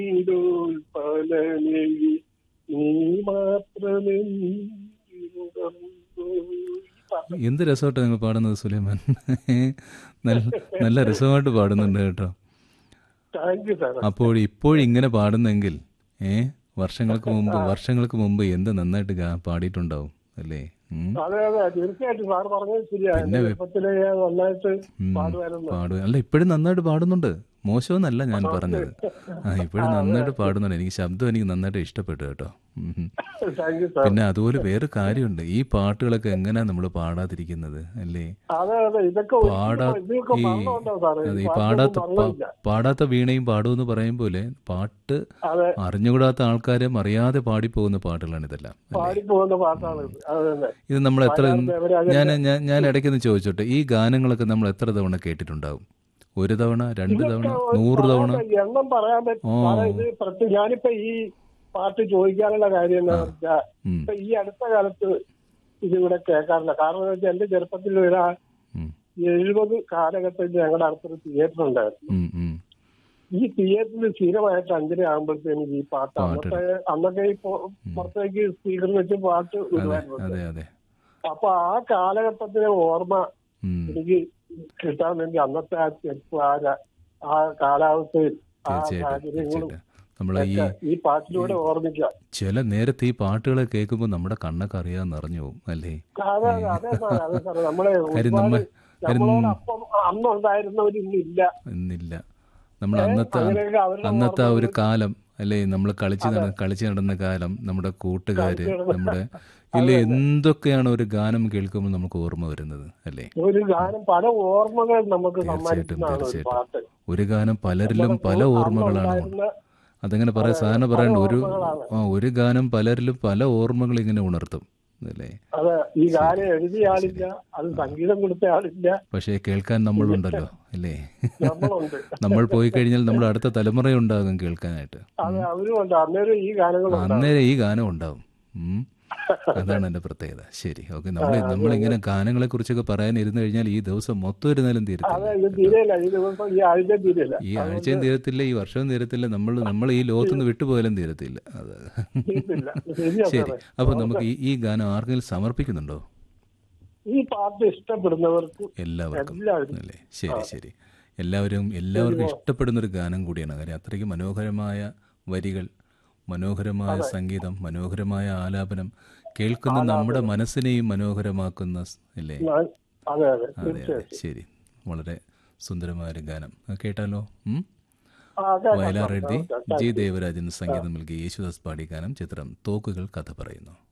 പലനെഴി നീ മാത്രമേ എന്ത് രസമായിട്ടാണ് നിങ്ങൾ പാടുന്നത് സുലൈമാൻ നല്ല നല്ല രസമായിട്ട് പാടുന്നുണ്ട് കേട്ടോ താങ്ക് യു സാർ അപ്പോൾ ഇപ്പോഴിങ്ങനെ പാടുന്നെങ്കിൽ ഏ വർഷങ്ങൾക്ക് മുമ്പ് വർഷങ്ങൾക്ക് മുമ്പ് എന്ത് നന്നായിട്ട് ഗാ- പാടിയിട്ടുണ്ടാവും അല്ലേ ഉം. അതെ അതെ തീർച്ചയായിട്ടും സാർ പറഞ്ഞത് ശരിയാണ് പിന്നെ വെ- ചെറുപ്പത്തിലെ ഞാൻ നന്നായിട്ട് ഉം. പാടുമായിരുന്നു പാടുക അല്ല ഇപ്പോഴും നന്നായിട്ട് പാടുന്നുണ്ട് മോശമെന്നല്ല ഞാൻ പറഞ്ഞത് ആ ഇപ്പോഴും നന്നായിട്ട് പാടുന്നുണ്ട് എനിക്ക് ശബ്ദം എനിക്ക് നന്നായിട്ട് ഇഷ്ടപ്പെട്ടു കേട്ടോ ഉം. താങ്ക് യു സാർ പിന്നെ അതുപോലെ വേറെ കാര്യമുണ്ട് ഈ പാട്ടുകളൊക്കെ എങ്ങനെയാ നമ്മൾ പാടാതിരിക്കുന്നത് അല്ലേ അതെ അതെ ഇതൊക്കെ ഒരിക്കലും പാടാ ഇതിനൊക്കെ ഈ പറഞ്ഞുകൊണ്ടോ സാറേ അതെ, ഈ ഈ പാട്ടിനൊന്നും പാടാത്ത പാ- പറഞ്ഞില്ല. പാടാത്ത വീണയും പാടുമെന്ന് പറയും പോലെ പാട്ട് അതെ അറിഞ്ഞുകൂടാത്ത ആൾക്കാരെ അറിയാതെ പാടിപ്പോകുന്ന പാട്ടുകളാണ് ഇതെല്ലാം അല്ലേ പാടിപ്പോകുന്ന പാട്ടാണ് ഇത് അത് തന്നെ ഇത് നമ്മൾ എത്ര ദേവരാജന്റെ- ഞാൻ ഞാൻ ഞാൻ ഇടയ്ക്കൊന്ന് ചോദിച്ചോട്ടെ ഈ ഗാനങ്ങളൊക്കെ നമ്മൾ എത്ര തവണ കേട്ടിട്ടുണ്ടാവും ഒരു തവണ രണ്ട് തവണ നൂറ് തവണ എണ്ണം പറയാൻ പറ്റും ഓ. സാറേ ഇത് പ്രത്യേക ഞാനിപ്പോ ഈ പാട്ട് ചോദിക്കാനുള്ള കാര്യം എന്താ വെച്ചാൽ ഉം, ഇപ്പൊ ഈ അടുത്ത കാലത്ത് ഇതിവിടെ കേൾക്കാറില്ല കാരണം എന്താ വെച്ചാൽ എന്റെ ചെറുപ്പത്തിൽ ഒരു ഉം, എഴുപത് കാലഘട്ടത്തിൽ ഞങ്ങളുടെ അടുത്തൊരു തിയേറ്റർ ഉണ്ടായിരുന്നു ഉം, ഉം. ഈ തിയേറ്ററിൽ സ്ഥിരമായിട്ട് അഞ്ചര ആകുമ്പോഴത്തേനും ഈ പാട്ട് അന്നത്തെ അന്നൊക്കെ ഈ പൊ- പുറത്തേക്ക് സ്പീക്കർ വെച്ച് പാട്ട് വിടുമായിരുന്നു അതെ അതെ അപ്പൊ ആ കാലഘട്ടത്തിലെ ഓർമ്മ ഉം, എനിക്ക് കിട്ടാൻ വേണ്ടി അന്നത്തെ ആ ചെറുപ്പം ആ ര- ആ കാലാവസ്ഥയിൽ ആ തീർച്ചയായിട്ടും സാഹചര്യങ്ങളും തീർച്ചയായിട്ടും നമ്മളെ ഈ ഒക്കെ ഈ പാട്ടിലൂടെ ഓർമ്മിക്കാം ചില നേരത്തെ ഈ പാട്ടുകളെ കേൾക്കുമ്പോൾ നമ്മുടെ കണ്ണൊക്കെ അറിയാതെ നിറഞ്ഞു പോകും അല്ലേ അതെ അതെ അതെ സാറേ അതെ സാറേ നമ്മളെ കാര്യം ഒരുപാട് നമ്മ കാര്യം നമ്മളോടൊപ്പം അന്നുണ്ടായിരുന്നവർ ഇന്നില്ല എന്നില്ല നമ്മൾ അന്നത്തെ അങ്ങനെയൊക്കെ അവരുടെ അന്നത്തെ ആ ഒരു കാലം അല്ലേ നമ്മൾ കളിച്ച് നട കളിച്ച് നടന്ന കാലം നമ്മുടെ കൂട്ടുകാര് നമ്മുടെ ഇല്ല എന്തൊക്കെയാണ് ഒരു ഗാനം കേൾക്കുമ്പോൾ നമുക്ക് ഓർമ്മ വരുന്നത് അല്ലേ ഒരു ഗാനം പല ഓർമ്മകൾ നമുക്ക് തീർച്ചയായിട്ടും സമ്മാനിക്കുന്നതാണ് ഒരു തീർച്ചയായിട്ടും പാട്ട് ഒരു ഗാനം പലരിലും പല ഓർമ്മകളാണ് അന്നുണ്ടായിരുന്ന അതങ്ങനെ പറയാൻ സാധാരണ പറയണ്ട ഒരു ഓർമ്മകളാണ്. ആ ഒരു ഗാനം പലരിലും പല ഓർമ്മകൾ ഇങ്ങനെ ഉണർത്തും അല്ലേ അതെ ഈ ഗാനം എഴുതിയ ആളില്ല അത് സംഗീതം കൊടുത്ത ആളില്ല പക്ഷേ കേൾക്കാൻ നമ്മളുണ്ടല്ലോ അല്ലേ നമ്മളുണ്ട് നമ്മൾ പോയി കഴിഞ്ഞാൽ നമ്മുടെ അടുത്ത തലമുറയുണ്ടാകും കേൾക്കാനായിട്ട് അതെ അവരും ഉണ്ട് അന്നേരം ഈ ഗാനങ്ങളുണ്ട് അന്നേരം ഈ ഗാനം ഉണ്ടാവും ഉം. അതാണ് എന്റെ പ്രത്യേകത ശരി ഓക്കെ നമ്മൾ നമ്മളിങ്ങനെ ഗാനങ്ങളെ കുറിച്ചൊക്കെ പറയാൻ ഇരുന്ന് കഴിഞ്ഞാൽ ഈ ദിവസം മൊത്തം ഇരുന്നാലും തീരത്തില്ല അതെ ഇത് തീരെയില്ല ഈ ദിവസം ഈ ആഴ്ച തീരെയില്ല ഈ ആഴ്ചയും തീരത്തില്ല ഈ വർഷവും തീരത്തില്ല നമ്മൾ നമ്മൾ ഈ ലോകത്തുനിന്ന് വിട്ടുപോയാലും തീരത്തില്ല അത് തീരത്തില്ല ശരിയാ ശരി സാറേ അപ്പൊ നമുക്ക് ഈ ഈ ഗാനം ആർക്കെങ്കിലും സമർപ്പിക്കുന്നുണ്ടോ ഈ പാട്ട് ഇഷ്ടപ്പെടുന്നവർക്ക് എല്ലാവർക്കും എല്ലാവരും അല്ലേ ശരി ശരി എല്ലാവരും എല്ലാവർക്കും ഇഷ്ടപ്പെടുന്ന ഒരു ഗാനം കൂടിയാണ് കാര്യം അത്രയ്ക്ക് മനോഹരമായ വരികൾ മനോഹരമായ സംഗീതം മനോഹരമായ ആലാപനം കേൾക്കുന്ന നമ്മുടെ മനസ്സിനെയും മനോഹരമാക്കുന്ന സ്- അല്ലേ ഞാൻ- അതെ അതെ അതെ അതെ ശരി വളരെ സുന്ദരമായ ഒരു ഗാനം ആ, കേട്ടാലോ ഉം? ആ, കേൾക്കാം, വയലാർ എഴുതി കേൾക്കാം. ജി ദേവരാജൻ സംഗീതം നൽകി യേശുദാസ് പാടി ഗാനം ചിത്രം തോക്കുകൾ കഥ പറയുന്നു